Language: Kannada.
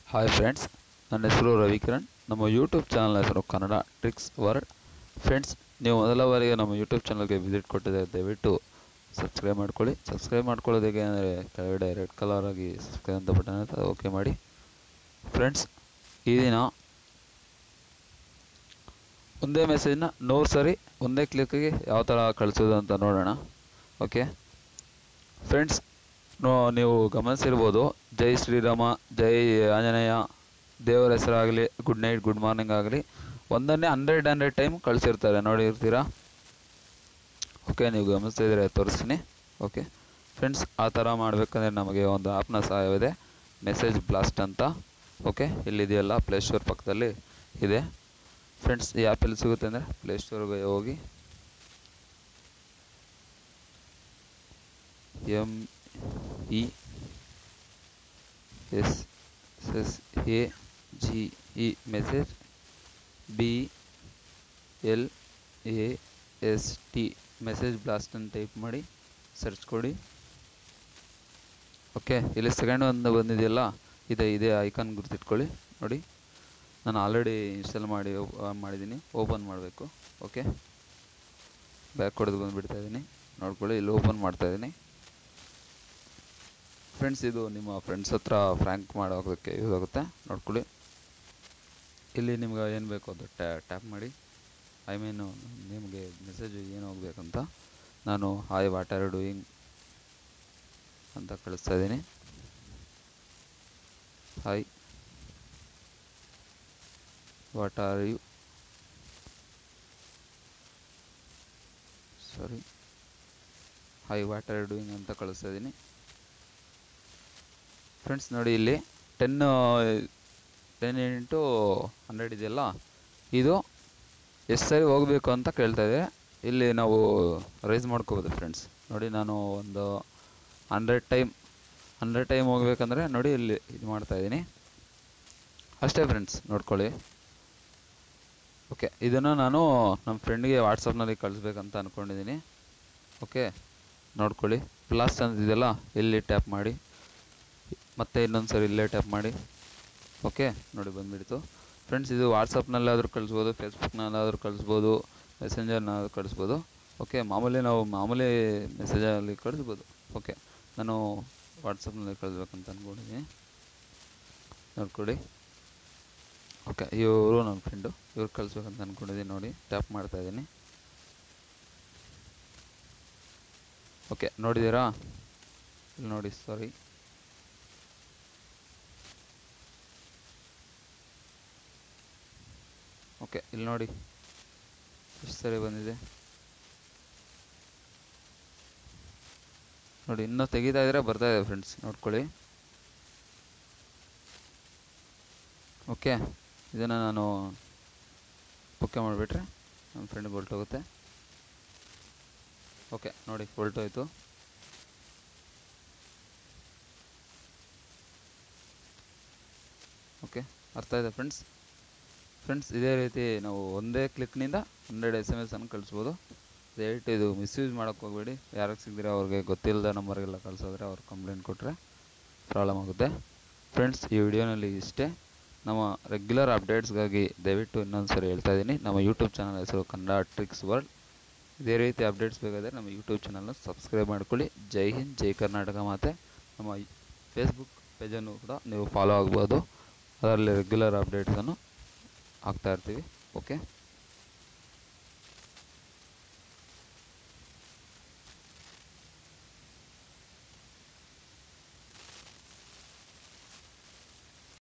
ಹಾಯ್ ಫ್ರೆಂಡ್ಸ್ ನನ್ನ ಹೆಸರು ರವಿಕಿರಣ್ ನಮ್ಮ ಯೂಟ್ಯೂಬ್ ಚಾನಲ್ ಹೆಸರು ಕನ್ನಡ ಟ್ರಿಕ್ಸ್ ವರ್ಲ್ಡ್ ಫ್ರೆಂಡ್ಸ್ ನೀವು ಮೊದಲ ಬಾರಿಗೆ ನಮ್ಮ ಯೂಟ್ಯೂಬ್ ಚಾನಲ್ಗೆ ವಿಸಿಟ್ ಕೊಟ್ಟಿದ್ದರೆ ದಯವಿಟ್ಟು ಸಬ್ಸ್ಕ್ರೈಬ್ ಮಾಡ್ಕೊಳ್ಳಿ ಸಬ್ಸ್ಕ್ರೈಬ್ ಮಾಡ್ಕೊಳ್ಳೋದು ಹೇಗೆ ಅಂದರೆ ಕೆಳಗಡೆ ರೆಡ್ ಕಲರ್ ಆಗಿ ಸಬ್ಸ್ಕ್ರೈಬ್ ಅಂತ ಬಟನ್ ಇರುತ್ತೆ ಅದು ಓಕೆ ಮಾಡಿ ಫ್ರೆಂಡ್ಸ್ ಈ ದಿನ ಒಂದೇ ಮೆಸೇಜ್ನ ನೂರು ಸರಿ ಒಂದೇ ಕ್ಲಿಕ್ಕಿಗೆ ಯಾವ ಥರ ಕಳಿಸೋದು ಅಂತ ನೋಡೋಣ ಓಕೆ ಫ್ರೆಂಡ್ಸ್ ನೋ ನೀವು ಗಮನಿಸಿರ್ಬೋದು ಜೈ ಶ್ರೀರಾಮ ಜೈ ಆಂಜನೇಯ ದೇವರ ಹೆಸರಾಗಲಿ ಗುಡ್ ನೈಟ್ ಗುಡ್ ಮಾರ್ನಿಂಗ್ ಆಗಲಿ ಒಂದನ್ನೇ ಹಂಡ್ರೆಡ್ ಹಂಡ್ರೆಡ್ ಟೈಮ್ ಕಳಿಸಿರ್ತಾರೆ ನೋಡಿರ್ತೀರಾ ಓಕೆ ನೀವು ಗಮನಿಸ್ತಿದ್ರೆ ತೋರಿಸ್ತೀನಿ ಓಕೆ ಫ್ರೆಂಡ್ಸ್ ಆ ಥರ ಮಾಡಬೇಕಂದ್ರೆ ನಮಗೆ ಒಂದು ಆ್ಯಪ್ನ ಸಹಾಯವಿದೆ ಮೆಸೇಜ್ ಬ್ಲಾಸ್ಟ್ ಅಂತ ಓಕೆ ಇಲ್ಲಿದೆಯಲ್ಲ ಪ್ಲೇಸ್ಟೋರ್ ಪಕ್ಕದಲ್ಲಿ ಇದೆ ಫ್ರೆಂಡ್ಸ್ ಈ ಆ್ಯಪ್ ಎಲ್ಲಿ ಸಿಗುತ್ತೆ ಅಂದರೆ ಪ್ಲೇಸ್ಟೋರ್ಗೆ ಹೋಗಿ M E S S A G E message B L A S T message blast ಅಂತ ಟೈಪ್ ಮಾಡಿ ಸರ್ಚ್ ಕೊಡಿ ಓಕೆ ಇಲ್ಲಿ ಸೆಕೆಂಡ್ ಒಂದು ಬಂದಿದೆಯಲ್ಲ ಇದೆ ಇದೇ ಐಕಾನ್ ಗುರ್ತಿಟ್ಕೊಳ್ಳಿ ನೋಡಿ ನಾನು ಆಲ್ರೆಡಿ ಇನ್ಸ್ಟಾಲ್ ಮಾಡಿ ಆನ್ ಮಾಡಿದ್ದೀನಿ ಓಪನ್ ಮಾಡಬೇಕು ಓಕೆ ಬ್ಯಾಕ್ ಹೊಡೆದು ಬಂದುಬಿಡ್ತಾ ಇದ್ದೀನಿ ನೋಡ್ಕೊಳ್ಳಿ ಇಲ್ಲಿ ಓಪನ್ ಮಾಡ್ತಾ ಇದ್ದೀನಿ ಫ್ರೆಂಡ್ಸ್ ಇದು ನಿಮ್ಮ ಫ್ರೆಂಡ್ಸ್ ಹತ್ರ ಫ್ರ್ಯಾಂಕ್ ಮಾಡೋದಕ್ಕೆ ಯೂಸ್ ಆಗುತ್ತೆ ನೋಡ್ಕೊಳ್ಳಿ ಇಲ್ಲಿ ನಿಮ್ಗೆ ಏನು ಬೇಕು ಅದು ಟ್ಯಾಪ್ ಮಾಡಿ ಐ ಮೀನು ನಿಮಗೆ ಮೆಸೇಜ್ ಏನು ಹೋಗ್ಬೇಕಂತ ನಾನು ಹಾಯ್ ವಾಟ್ ಆರ್ ಡೂಯಿಂಗ್ ಅಂತ ಕಳಿಸ್ತಾ ಇದ್ದೀನಿ hi what are you sorry hi what are doing ಅಂತ ಕಳಿಸ್ತಾ ಇದ್ದೀನಿ ಫ್ರೆಂಡ್ಸ್ ನೋಡಿ ಇಲ್ಲಿ ಟೆನ್ ಟೆನ್ ಇಂಟು ಹಂಡ್ರೆಡ್ ಇದೆಯಲ್ಲ ಇದು ಎಷ್ಟು ಸರಿ ಹೋಗಬೇಕು ಅಂತ ಕೇಳ್ತಾ ಇದೆ ಇಲ್ಲಿ ನಾವು ರೈಸ್ ಮಾಡ್ಕೋಬೋದು ಫ್ರೆಂಡ್ಸ್ ನೋಡಿ ನಾನು ಒಂದು ಹಂಡ್ರೆಡ್ ಟೈಮ್ ಹಂಡ್ರೆಡ್ ಟೈಮ್ ಹೋಗ್ಬೇಕಂದ್ರೆ ನೋಡಿ ಇಲ್ಲಿ ಇದು ಮಾಡ್ತಾಯಿದ್ದೀನಿ ಅಷ್ಟೇ ಫ್ರೆಂಡ್ಸ್ ನೋಡ್ಕೊಳ್ಳಿ ಓಕೆ ಇದನ್ನು ನಾನು ನಮ್ಮ ಫ್ರೆಂಡ್ಗೆ ವಾಟ್ಸಪ್ನಲ್ಲಿ ಕಳಿಸ್ಬೇಕಂತ ಅಂದ್ಕೊಂಡಿದ್ದೀನಿ ಓಕೆ ನೋಡ್ಕೊಳ್ಳಿ ಪ್ಲಾಸ್ಟ್ ಅಂತಿದೆಯಲ್ಲ ಇಲ್ಲಿ ಟ್ಯಾಪ್ ಮಾಡಿ ಮತ್ತೆ ಇನ್ನೊಂದು ಸರಿ ಇಲ್ಲೇ ಟ್ಯಾಪ್ ಮಾಡಿ ಓಕೆ ನೋಡಿ ಬಂದುಬಿಡ್ತು ಫ್ರೆಂಡ್ಸ್ ಇದು ವಾಟ್ಸಪ್ನಲ್ಲಾದರೂ ಕಳಿಸ್ಬೋದು ಫೇಸ್ಬುಕ್ನಲ್ಲಾದರೂ ಕಳಿಸ್ಬೋದು ಮೆಸೆಂಜರ್ನಾದ್ರೂ ಕಳಿಸ್ಬೋದು ಓಕೆ ಮಾಮೂಲಿ ನಾವು ಮಾಮೂಲಿ ಮೆಸೇಜಲ್ಲಿ ಕಳಿಸ್ಬೋದು ಓಕೆ ನಾನು ವಾಟ್ಸಪ್ನಲ್ಲಿ ಕಳಿಸ್ಬೇಕಂತ ಅಂದ್ಕೊಂಡಿದ್ದೀನಿ ನೋಡ್ಕೊಳ್ಳಿ ಓಕೆ ಇವರು ನನ್ನ ಫ್ರೆಂಡು ಇವ್ರು ಕಳಿಸ್ಬೇಕಂತ ಅಂದ್ಕೊಂಡಿದ್ದೀನಿ ನೋಡಿ ಟ್ಯಾಪ್ ಮಾಡ್ತಾಯಿದ್ದೀನಿ ಓಕೆ ನೋಡಿದ್ದೀರಾ ಇಲ್ಲಿ ನೋಡಿ ಸಾರಿ ಓಕೆ ಇಲ್ಲಿ ನೋಡಿ ಎಷ್ಟು ಸರಿ ಬಂದಿದೆ ನೋಡಿ ಇನ್ನೂ ತೆಗಿತಾ ಇದ್ರೆ ಬರ್ತಾ ಇದೆ ಫ್ರೆಂಡ್ಸ್ ನೋಡ್ಕೊಳ್ಳಿ ಓಕೆ ಇದನ್ನು ನಾನು ಓಕೆ ಮಾಡಿಬಿಟ್ರೆ ನನ್ನ ಫ್ರೆಂಡ್ ಹೊಲ್ಟೋಗುತ್ತೆ ಓಕೆ ನೋಡಿ ಹೊಲ್ಟೋಯ್ತು ಓಕೆ ಅರ್ಥ ಇದೆ ಫ್ರೆಂಡ್ಸ್ ಫ್ರೆಂಡ್ಸ್ ಇದೇ ರೀತಿ ನಾವು ಒಂದೇ ಕ್ಲಿಕ್ನಿಂದ ಹಂಡ್ರೆಡ್ ಎಸ್ ಎಮ್ ಎಸ್ ಅನ್ನು ಕಳಿಸ್ಬೋದು ದಯವಿಟ್ಟು ಇದು ಮಿಸ್ಯೂಸ್ ಮಾಡೋಕ್ಕೆ ಹೋಗಬೇಡಿ ಯಾರಿಗೆ ಸಿಗ್ದಿರ ಅವ್ರಿಗೆ ಗೊತ್ತಿಲ್ಲದ ನಂಬರ್ಗೆಲ್ಲ ಕಳಿಸೋದ್ರೆ ಅವ್ರು ಕಂಪ್ಲೇಂಟ್ ಕೊಟ್ಟರೆ ಪ್ರಾಬ್ಲಮ್ ಆಗುತ್ತೆ ಫ್ರೆಂಡ್ಸ್ ಈ ವಿಡಿಯೋನಲ್ಲಿ ಇಷ್ಟೇ ನಮ್ಮ ರೆಗ್ಯುಲರ್ ಅಪ್ಡೇಟ್ಸ್ಗಾಗಿ ದಯವಿಟ್ಟು ಇನ್ನೊಂದು ಸರಿ ಹೇಳ್ತಾ ಇದ್ದೀನಿ ನಮ್ಮ ಯೂಟ್ಯೂಬ್ ಚಾನಲ್ ಹೆಸರು ಕನ್ನಡ ಟ್ರಿಕ್ಸ್ ವರ್ಲ್ಡ್ ಇದೇ ರೀತಿ ಅಪ್ಡೇಟ್ಸ್ ಬೇಕಾದರೆ ನಮ್ಮ ಯೂಟ್ಯೂಬ್ ಚಾನಲ್ನ ಸಬ್ಸ್ಕ್ರೈಬ್ ಮಾಡ್ಕೊಳ್ಳಿ ಜೈ ಹಿಂದ್ ಜೈ ಕರ್ನಾಟಕ ಮಾತೆ ನಮ್ಮ ಫೇಸ್ಬುಕ್ ಪೇಜನ್ನು ಕೂಡ ನೀವು ಫಾಲೋ ಆಗ್ಬೋದು ಅದರಲ್ಲಿ ರೆಗ್ಯುಲರ್ ಅಪ್ಡೇಟ್ಸನ್ನು ಹಾಕ್ತಾ ಇರ್ತೀವಿ ಓಕೆ